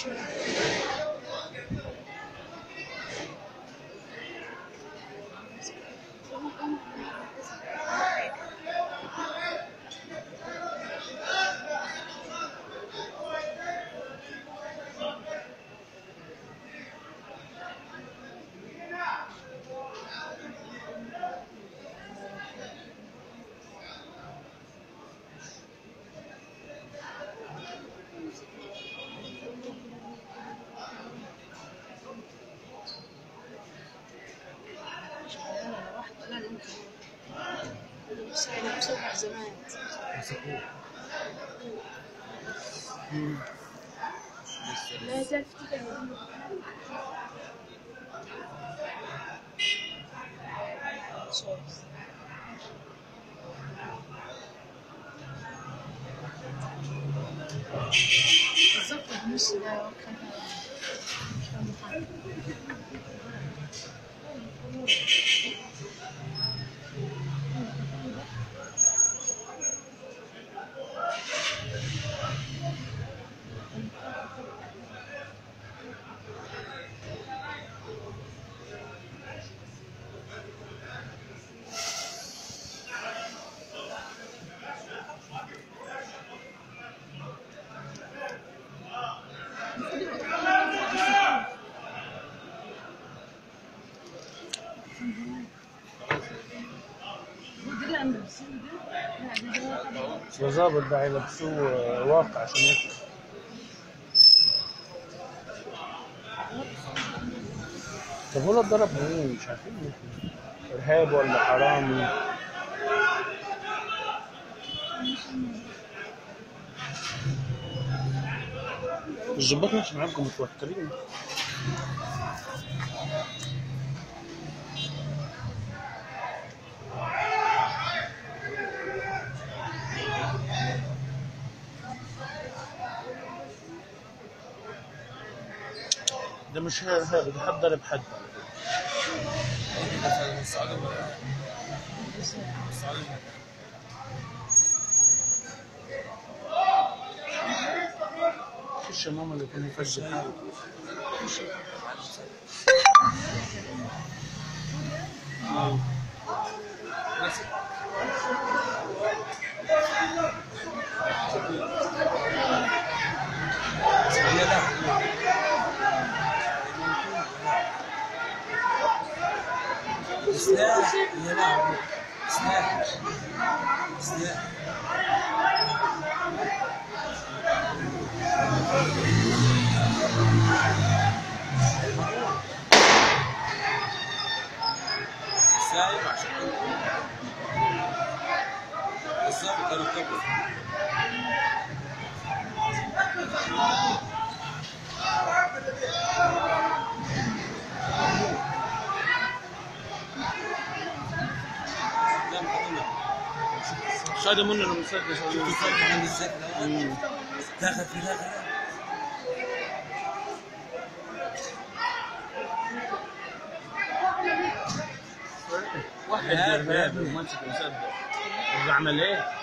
انا واحد طلع لي انت بس انا مسوح زمان مسكوه لا تعرف تيجي بالظبط النص ده كان الظابط ده هيلبسوه واقع عشان يطلع طب هو اتضرب منين مش عارفين مين. ارهاب ولا حرامي الظباط ماشي معاكم متوترين ده مش ارهاب ده حد ضرب حد خش يا ماما اللي كان يفجر حاله سلاح يا نعم سلاح سلاح سايب عشان الظابط كانوا كبر لا محضرنا شادي منه المسدس شفتوا الفرق عند الزكي مم. داخل في داخل واحد لا، ارهابي لا. وماسك مسدس اللي عمل ايه؟